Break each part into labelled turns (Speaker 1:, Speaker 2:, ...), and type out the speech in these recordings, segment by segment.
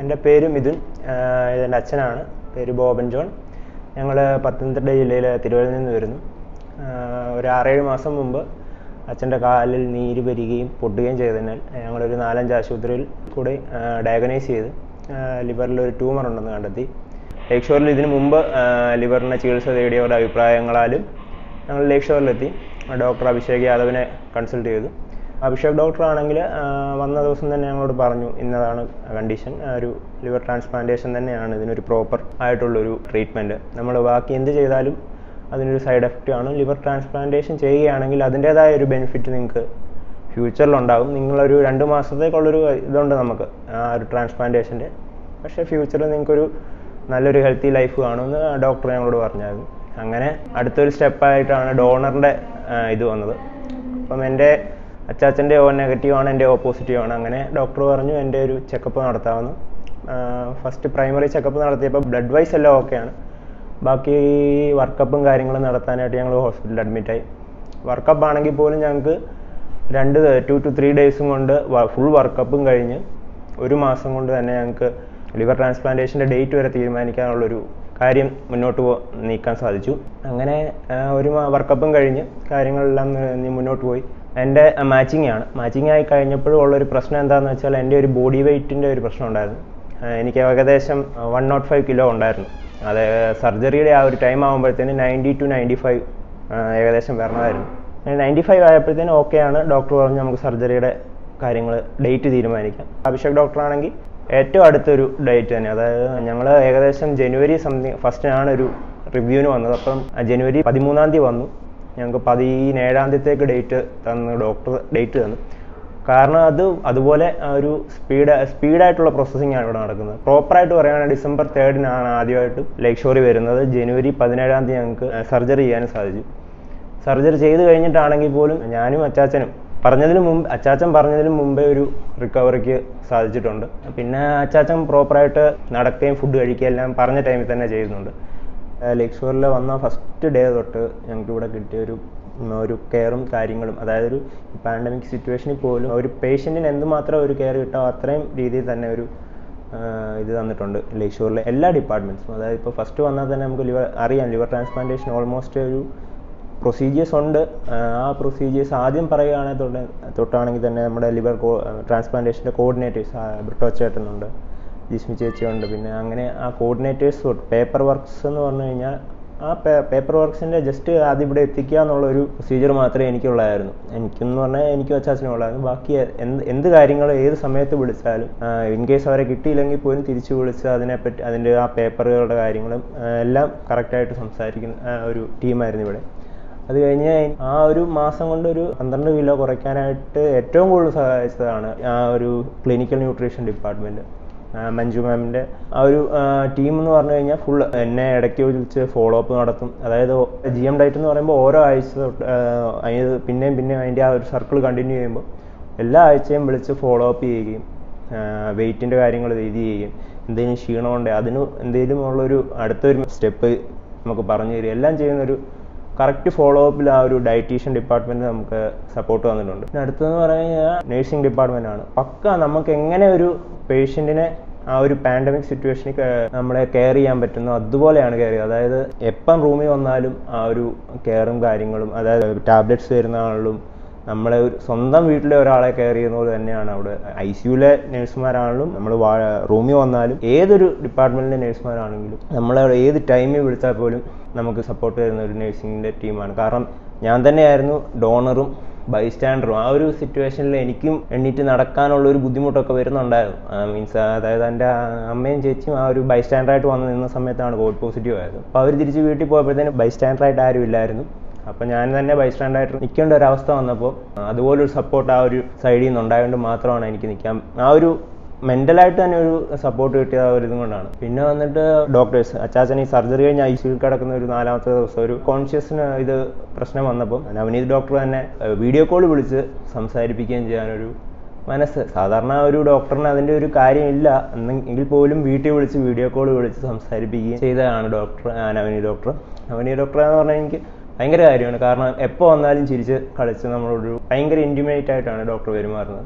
Speaker 1: എൻ്റെ പേര് മിഥുൻ ആഹ് ഇതെൻ്റെ അച്ഛനാണ് പേര് ബോബൻ ജോൺ ഞങ്ങൾ പത്തനംതിട്ട ജില്ലയിലെ തിരുവല്ലയിൽ നിന്ന് വരുന്നു ആഹ് ഒരു ആറേഴ് മാസം മുമ്പ് അച്ഛൻ്റെ കാലിൽ നീര് വരികയും പൊട്ടുകയും ചെയ്തതിനാൽ ഞങ്ങളൊരു നാലഞ്ച് ആശുപത്രിയിൽ കൂടി ഡയഗ്നൈസ് ചെയ്ത് ലിവറിൽ ഒരു ട്യൂമർ ഉണ്ടെന്ന് കണ്ടെത്തി ലേക്ക് ഷോറിൽ ഇതിനു മുമ്പ് ലിവറിനെ ചികിത്സ തേടിയവരുടെ അഭിപ്രായങ്ങളാലും ഞങ്ങൾ ലേക്ക് ഷോറിലെത്തി ഡോക്ടർ അഭിഷേക് യാദവിനെ കൺസൾട്ട് ചെയ്തു അഭിഷേക് ഡോക്ടർ ആണെങ്കിൽ വന്ന ദിവസം തന്നെ ഞങ്ങളോട് പറഞ്ഞു ഇന്നതാണ് കണ്ടീഷൻ ഒരു ലിവർ ട്രാൻസ്പ്ലാന്റേഷൻ തന്നെയാണ് ഇതിനൊരു പ്രോപ്പർ ആയിട്ടുള്ളൊരു ട്രീറ്റ്മെൻറ്റ് നമ്മൾ ബാക്കി എന്ത് ചെയ്താലും അതിനൊരു സൈഡ് എഫക്റ്റ് ആണ് ലിവർ ട്രാൻസ്പ്ലാന്റേഷൻ ചെയ്യുകയാണെങ്കിൽ അതിൻ്റേതായ ഒരു ബെനിഫിറ്റ് നിങ്ങൾക്ക് ഫ്യൂച്ചറിലുണ്ടാകും നിങ്ങളൊരു രണ്ട് മാസത്തേക്കുള്ളൊരു ഇതുണ്ട് നമുക്ക് ആ ഒരു ട്രാൻസ്പ്ലാന്റേഷൻ്റെ പക്ഷേ ഫ്യൂച്ചറിൽ നിങ്ങൾക്കൊരു നല്ലൊരു ഹെൽത്തി ലൈഫ് കാണുമെന്ന് ഡോക്ടർ ഞങ്ങളോട് പറഞ്ഞായിരുന്നു അങ്ങനെ അടുത്തൊരു സ്റ്റെപ്പായിട്ടാണ് ഡോണറിൻ്റെ ഇത് വന്നത് അപ്പം എൻ്റെ അച്ചാച്ചൻ്റെ ഓ നെഗറ്റീവ് ആണ് എൻ്റെ ഓപ്പോസിറ്റീവ് ആണ് അങ്ങനെ ഡോക്ടർ പറഞ്ഞു എൻ്റെ ഒരു ചെക്കപ്പ് നടത്താമെന്ന് ഫസ്റ്റ് പ്രൈമറി ചെക്കപ്പ് നടത്തിയപ്പോൾ ബ്ലഡ് വൈസ് എല്ലാം ഓക്കെയാണ് ബാക്കി വർക്കപ്പും കാര്യങ്ങളും നടത്താനായിട്ട് ഞങ്ങൾ ഹോസ്പിറ്റലിൽ അഡ്മിറ്റായി വർക്കപ്പ് ആണെങ്കിൽ പോലും ഞങ്ങൾക്ക് രണ്ട് ടു ടു ത്രീ ഡേയ്സും കൊണ്ട് ഫുൾ വർക്കപ്പും കഴിഞ്ഞ് ഒരു മാസം കൊണ്ട് തന്നെ ഞങ്ങൾക്ക് ലിവർ ട്രാൻസ്പ്ലാന്റേഷൻ്റെ ഡേറ്റ് വരെ തീരുമാനിക്കാനുള്ളൊരു കാര്യം മുന്നോട്ട് പോ നീക്കാൻ സാധിച്ചു അങ്ങനെ ആ, ഒരു വർക്കപ്പും കഴിഞ്ഞ് കാര്യങ്ങളെല്ലാം നി- മുന്നോട്ട് പോയി എൻ്റെ മാച്ചിങ് ആണ് മാച്ചിങ് ആയി കഴിഞ്ഞപ്പോഴും ഉള്ളൊരു പ്രശ്നം എന്താണെന്ന് വെച്ചാൽ എൻ്റെ ഒരു ബോഡി വെയ്റ്റിൻ്റെ ഒരു പ്രശ്നം ഉണ്ടായിരുന്നു ആ, എനിക്ക് ഏകദേശം വൺ നോട്ട് ഫൈവ് കിലോ ഉണ്ടായിരുന്നു അത് സർജറിയുടെ ആ ഒരു ടൈം ആകുമ്പോഴത്തേന് നയൻറ്റി ടു നയൻറ്റി ഫൈവ് ഏകദേശം വരണമായിരുന്നു നയൻറ്റി ഫൈവ് ആയപ്പോഴത്തേനും ഓക്കെയാണ് ഡോക്ടർ പറഞ്ഞു നമുക്ക് സർജറിയുടെ കാര്യങ്ങൾ ഡേറ്റ് തീരുമാനിക്കാം അഭിഷേക് ഡോക്ടറാണെങ്കിൽ ഏറ്റവും അടുത്തൊരു ഡേറ്റ് തന്നെ അതായത് ഞങ്ങൾ ഏകദേശം ജനുവരി സംതിങ് ഫസ്റ്റിനാണ് ഒരു റിവ്യൂവിന് വന്നത് അപ്പം ആ ജനുവരി പതിമൂന്നാം തീയതി വന്നു ഞങ്ങൾക്ക് പതിനേഴാം തീയതിത്തേക്ക് ഡേറ്റ് തന്നു ഡോക്ടർ ഡേറ്റ് തന്നു കാരണം അത് അതുപോലെ ആ ഒരു സ്പീഡ് സ്പീഡായിട്ടുള്ള പ്രോസസ്സിംഗ് ആണ് ഇവിടെ നടക്കുന്നത് പ്രോപ്പറായിട്ട് പറയുകയാണെങ്കിൽ ഡിസംബർ തേർഡിനാണ് ആദ്യമായിട്ട് ലേക്ക് ഷോറി വരുന്നത് ജനുവരി പതിനേഴാം തീയതി ഞങ്ങൾക്ക് സർജറി ചെയ്യാനും സാധിച്ചു സർജറി ചെയ്ത് കഴിഞ്ഞിട്ടാണെങ്കിൽ പോലും ഞാനും അച്ചാച്ചനും പറഞ്ഞതിന് മുമ്പ് അച്ചാച്ചൻ പറഞ്ഞതിന് മുമ്പേ ഒരു റിക്കവറിക്ക് സാധിച്ചിട്ടുണ്ട് പിന്നെ അച്ചാച്ചൻ പ്രോപ്പറായിട്ട് നടക്കുകയും ഫുഡ് കഴിക്കുകയും എല്ലാം പറഞ്ഞ ടൈമിൽ തന്നെ ചെയ്യുന്നുണ്ട് ലേക്ക് ഷോറിൽ വന്ന ഫസ്റ്റ് ഡേ തൊട്ട് ഞങ്ങൾക്ക് ഇവിടെ കിട്ടിയ ഒരു ഉം, ഒരു കെയറും കാര്യങ്ങളും അതായത് ഒരു പാൻഡമിക് സിറ്റുവേഷനിൽ പോലും ഒരു പേഷ്യൻറ്റിന് എന്തുമാത്രം ഒരു കെയർ കിട്ടാമോ അത്രയും രീതിയിൽ തന്നെ ഒരു ആ, ഇത് തന്നിട്ടുണ്ട് ലേക്ക് ഷോറിലെ എല്ലാ ഡിപ്പാർട്ട്മെൻറ്റ്സും അതായത് ഇപ്പോൾ ഫസ്റ്റ് വന്നാൽ തന്നെ നമുക്ക് ലിവർ അറിയാം ലിവർ ട്രാൻസ്പ്ലാന്റേഷൻ ഓൾമോസ്റ്റ് ഒരു പ്രൊസീജിയേഴ്സ് ഉണ്ട് ആ, ആ പ്രൊസീജിയേഴ്സ് ആദ്യം പറയുകയാണെങ്കിൽ തൊട്ട് തൊട്ടാണെങ്കിൽ തന്നെ നമ്മുടെ ലിവർ ട്രാൻസ്പ്ലാന്റേഷൻ്റെ കോർഡിനേറ്റേഴ്സ് ബ്രിട്ടോ ചേട്ടനുണ്ട് ജിസ്മി ചേച്ചിയുണ്ട് പിന്നെ അങ്ങനെ ആ കോർഡിനേറ്റേഴ്സ് തൊട്ട് പേപ്പർ വർക്ക്സ് എന്ന് പറഞ്ഞു കഴിഞ്ഞാൽ ആ പേപ്പർ വർക്ക്സിൻ്റെ ജസ്റ്റ് ആദ്യം ഇവിടെ എത്തിക്കുക എന്നുള്ള ഒരു പ്രൊസീജിയർ മാത്രമേ എനിക്കുള്ളായിരുന്നു എനിക്കെന്ന് പറഞ്ഞാൽ എനിക്കും അച്ചാച്ചനും ഉള്ളായിരുന്നു ബാക്കി എന്ത് എന്ത് കാര്യങ്ങൾ ഏത് സമയത്ത് വിളിച്ചാലും ഇൻ കേസ് അവരെ കിട്ടിയില്ലെങ്കിൽ പോലും തിരിച്ചു വിളിച്ച് അതിനെപ്പറ്റി അതിൻ്റെ ആ പേപ്പറുകളുടെ കാര്യങ്ങളും ആ, എല്ലാം കറക്റ്റായിട്ട് സംസാരിക്കുന്ന ആ, ഒരു ടീമായിരുന്നു ഇവിടെ അത് കഴിഞ്ഞ് ആ ഒരു മാസം കൊണ്ട് ഒരു പന്ത്രണ്ട് കിലോ കുറയ്ക്കാനായിട്ട് ഏറ്റവും കൂടുതൽ സഹായിച്ചതാണ് ആ ഒരു ക്ലിനിക്കൽ ന്യൂട്രീഷൻ ഡിപ്പാർട്ട്മെൻറ്റ് മഞ്ജു മാമിൻ്റെ ആ ഒരു ടീം എന്ന് പറഞ്ഞു കഴിഞ്ഞാൽ ഫുൾ എന്നെ ഇടയ്ക്ക് വിളിച്ച് ഫോളോ അപ്പ് നടത്തും അതായത് ജി എം ഡയറ്റ് എന്ന് പറയുമ്പോൾ ഓരോ ആഴ്ച തൊട്ട് ആ, അതിന് പിന്നെയും പിന്നെയും അതിൻ്റെ ആ ഒരു സർക്കിൾ കണ്ടിന്യൂ ചെയ്യുമ്പോൾ എല്ലാ ആഴ്ചയും വിളിച്ച് ഫോളോ അപ്പ് ചെയ്യുകയും വെയിറ്റിൻ്റെ കാര്യങ്ങൾ ഇത് ചെയ്യുകയും എന്തെങ്കിലും ക്ഷീണമുണ്ട് അതിന് എന്തെങ്കിലും ഉള്ളൊരു അടുത്തൊരു സ്റ്റെപ്പ് നമുക്ക് പറഞ്ഞു തരിക എല്ലാം ചെയ്യുന്നൊരു കറക്റ്റ് ഫോളോ അപ്പിൽ ആ ഒരു ഡയറ്റീഷ്യൻ ഡിപ്പാർട്ട്മെന്റ് നമുക്ക് സപ്പോർട്ട് തന്നിട്ടുണ്ട് പിന്നെ അടുത്തെന്ന് പറഞ്ഞു കഴിഞ്ഞാൽ നഴ്സിംഗ് ഡിപ്പാർട്ട്മെന്റ് ആണ് പക്ക നമുക്ക് എങ്ങനെ ഒരു പേഷ്യന്റിനെ ആ ഒരു പാൻഡമിക് സിറ്റുവേഷനിൽ നമ്മളെ കെയർ ചെയ്യാൻ പറ്റുന്നു അതുപോലെയാണ് കെയർ ചെയ്യുക അതായത് എപ്പം റൂമിൽ വന്നാലും ആ ഒരു കെയറും കാര്യങ്ങളും അതായത് ടാബ്ലറ്റ്സ് തരുന്ന ആളും നമ്മളെ ഒരു സ്വന്തം വീട്ടിലെ ഒരാളെ കെയർ ചെയ്യുന്ന പോലെ തന്നെയാണ് അവിടെ ഐ സിയുലെ നഴ്സുമാരാണെങ്കിലും നമ്മൾ റൂമിൽ വന്നാലും ഏതൊരു ഡിപ്പാർട്ട്മെന്റിലെ നഴ്സുമാരാണെങ്കിലും നമ്മളെ ഏത് ടൈമിൽ വിളിച്ചാൽ പോലും നമുക്ക് സപ്പോർട്ട് തരുന്ന ഒരു നഴ്സിംഗിൻ്റെ ടീമാണ് കാരണം ഞാൻ തന്നെയായിരുന്നു ഡോണറും ബൈസ്റ്റാൻഡറും ആ ഒരു സിറ്റുവേഷനിൽ എനിക്കും എണ്ണീറ്റ് നടക്കാനുള്ള ഒരു ബുദ്ധിമുട്ടൊക്കെ വരുന്നുണ്ടായിരുന്നു മീൻസ് അതായത് എൻ്റെ അമ്മയും ചേച്ചിയും ആ ഒരു ബൈസ്റ്റാൻഡറായിട്ട് വന്ന് നിന്ന സമയത്താണ് കോവിഡ് പോസിറ്റീവ് ആയത് അപ്പോൾ അവർ തിരിച്ച് വീട്ടിൽ പോയപ്പോഴത്തേനും ബൈസ്റ്റാൻഡറായിട്ട് ആരും ഇല്ലായിരുന്നു അപ്പം ഞാൻ തന്നെ ബൈസ്റ്റാൻഡറായിട്ട് നിൽക്കേണ്ട ഒരു അവസ്ഥ വന്നപ്പോൾ അതുപോലൊരു സപ്പോർട്ട് ആ ഒരു സൈഡിൽ നിന്ന് ഉണ്ടായതുകൊണ്ട് മാത്രമാണ് എനിക്ക് നിൽക്കാൻ ആ ഒരു മെൻ്റലായിട്ട് തന്നെ ഒരു സപ്പോർട്ട് കിട്ടിയ ആ ഒരു ഇതും കൊണ്ടാണ് പിന്നെ വന്നിട്ട് ഡോക്ടേഴ്സ് അച്ചാച്ചൻ ഈ സർജറി കഴിഞ്ഞ് ഐ സിയിൽ കിടക്കുന്ന ഒരു നാലാമത്തെ ദിവസം ഒരു കോൺഷ്യസിന് ഇത് പ്രശ്നം വന്നപ്പം നവനീത് ഡോക്ടർ തന്നെ വീഡിയോ കോൾ വിളിച്ച് സംസാരിപ്പിക്കുകയും ചെയ്യാനൊരു മനസ്സ് സാധാരണ ഒരു ഡോക്ടറിന് അതിൻ്റെ ഒരു കാര്യമില്ല എന്നെങ്കിൽ പോലും വീട്ടിൽ വിളിച്ച് വീഡിയോ കോൾ വിളിച്ച് സംസാരിപ്പിക്കുകയും ചെയ്തതാണ് doctor Navani doctor Navani doctor എന്ന് പറഞ്ഞാൽ എനിക്ക് ഭയങ്കര കാര്യമാണ് കാരണം എപ്പോൾ വന്നാലും ചിരിച്ച് കളിച്ച് നമ്മളൊരു ഭയങ്കര ഇൻറ്റിമേറ്റ് ആയിട്ടാണ് ഡോക്ടർ പെരുമാറുന്നത്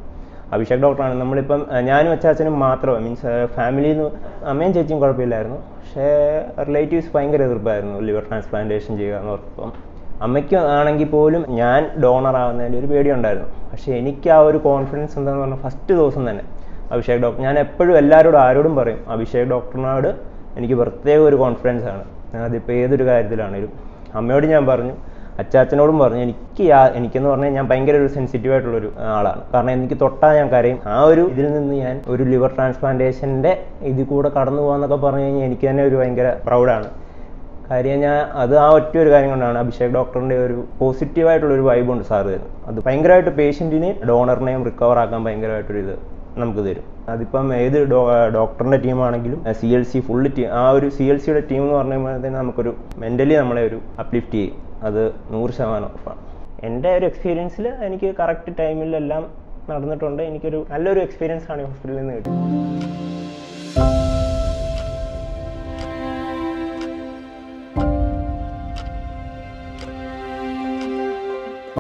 Speaker 1: അഭിഷേക് ഡോക്ടറാണ് നമ്മളിപ്പം ആ, ഞാനും അച്ചാച്ചനും മാത്രമേ മീൻസ് ഫാമിലിയിൽ നിന്ന് അമ്മയും ചേച്ചിയും കുഴപ്പമില്ലായിരുന്നു പക്ഷേ റിലേറ്റീവ്സ് ഭയങ്കര എതിർപ്പായിരുന്നു ലിവർ ട്രാൻസ്പ്ലാന്റേഷൻ ചെയ്യുക എന്ന് പറഞ്ഞപ്പം അമ്മയ്ക്ക് ആണെങ്കിൽ പോലും ഞാൻ ഡോണർ ആവുന്നതിൻ്റെ ഒരു പേടിയുണ്ടായിരുന്നു പക്ഷേ എനിക്ക് ആ ഒരു കോൺഫിഡൻസ് എന്താണെന്ന് പറഞ്ഞാൽ ഫസ്റ്റ് ദിവസം തന്നെ അഭിഷേക് ഡോക്ടർ ഞാൻ എപ്പോഴും എല്ലാവരോടും ആരോടും പറയും അഭിഷേക് ഡോക്ടറിനോട് എനിക്ക് പ്രത്യേക ഒരു കോൺഫിഡൻസ് ആണ് അതിപ്പോൾ ഏതൊരു കാര്യത്തിലാണെങ്കിലും അമ്മയോട് ഞാൻ പറഞ്ഞു അച്ചാച്ചനോടും പറഞ്ഞു എനിക്ക് യാ- എനിക്കെന്ന് പറഞ്ഞാൽ ഞാൻ ഭയങ്കര ഒരു സെൻസിറ്റീവ് ആയിട്ടുള്ളൊരു ആളാണ് കാരണം എനിക്ക് തൊട്ടാൽ ഞാൻ കരയും ആ ഒരു ഇതിൽ നിന്ന് ഞാൻ ഒരു ലിവർ ട്രാൻസ്പ്ലാന്റേഷൻ്റെ ഇതിൽ കൂടെ കടന്നു പോകാന്നൊക്കെ പറഞ്ഞു കഴിഞ്ഞാൽ എനിക്ക് തന്നെ ഒരു ഭയങ്കര പ്രൗഡാണ് കാര്യം ഞാൻ അത് ആ ഒറ്റ ഒരു കാര്യം കൊണ്ടാണ് അഭിഷേക് ഡോക്ടറിന്റെ ഒരു പോസിറ്റീവായിട്ടുള്ള ഒരു വൈബ് ഉണ്ട് സാർ തരുന്നത് അത് ഭയങ്കരമായിട്ട് പേഷ്യൻറ്റിനെയും ഡോണറിനെയും റിക്കവർ ആക്കാൻ ഭയങ്കരമായിട്ടൊരു ഇത് നമുക്ക് തരും അതിപ്പം ഏത് ഡോ ഡോക്ടറിന്റെ ടീമാണെങ്കിലും C L C full team ആ ഒരു സി എൽ സിയുടെ ടീം എന്ന് പറയുമ്പോഴത്തേന് നമുക്കൊരു മെന്റലി നമ്മളെ ഒരു അപ്ലിഫ്റ്റ് ചെയ്യും അത് നൂറ് ശതമാനം ഉറപ്പാണ് എൻ്റെ ഒരു എക്സ്പീരിയൻസിൽ എനിക്ക് കറക്റ്റ് ടൈമിലെല്ലാം നടന്നിട്ടുണ്ട് എനിക്കൊരു നല്ലൊരു എക്സ്പീരിയൻസ് ആണ് ഈ ഹോസ്പിറ്റലിൽ നിന്ന് കിട്ടിയത്